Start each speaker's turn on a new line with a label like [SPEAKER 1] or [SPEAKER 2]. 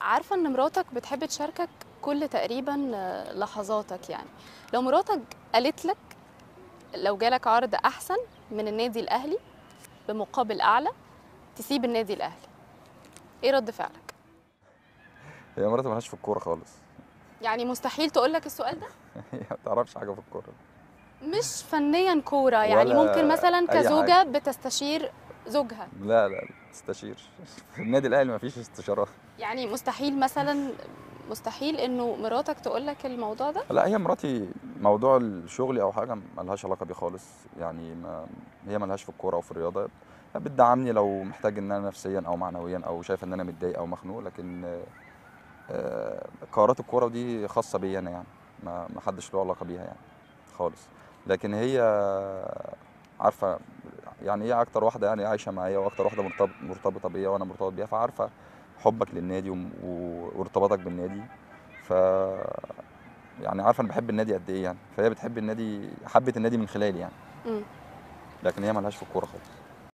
[SPEAKER 1] عارفه ان مراتك بتحب تشاركك كل تقريبا آه، لحظاتك يعني لو مراتك قالت لك لو جالك عرض احسن من النادي الاهلي بمقابل اعلى تسيب النادي الاهلي ايه رد فعلك
[SPEAKER 2] هي مراتي مالهاش في الكوره خالص
[SPEAKER 1] يعني مستحيل تقول لك السؤال ده
[SPEAKER 2] هي ما تعرفش حاجه في الكوره
[SPEAKER 1] مش فنيا كوره يعني
[SPEAKER 2] ولا
[SPEAKER 1] ممكن مثلا
[SPEAKER 2] أي
[SPEAKER 1] كزوجه
[SPEAKER 2] حاجة.
[SPEAKER 1] بتستشير زوجها
[SPEAKER 2] لا لا تستشير في النادي الاهلي ما فيش استشارات
[SPEAKER 1] يعني مستحيل مثلا مستحيل انه مراتك تقول لك الموضوع ده
[SPEAKER 2] لا هي مراتي موضوع الشغل او حاجه ملهاش علاقه بيه خالص يعني ما هي ملهاش في الكوره او في الرياضه بتدعمني لو محتاج ان انا نفسيا او معنويا او شايف ان انا متضايق او مخنوق لكن آه، آه، قرارات الكوره دي خاصه بيا انا يعني ما ما حدش له علاقه بيها يعني خالص لكن هي عارفه يعني هي اكتر واحده يعني عايشه معايا واكتر واحده مرتبط مرتبطه بيا وانا مرتبط بيها فعارفه حبك للنادي وم- و- وارتباطك بالنادي ف يعني عارفه انا بحب النادي قد ايه يعني فهي بتحب النادي حبت النادي من خلالي يعني
[SPEAKER 1] مم.
[SPEAKER 2] لكن هي ملهاش في الكوره خالص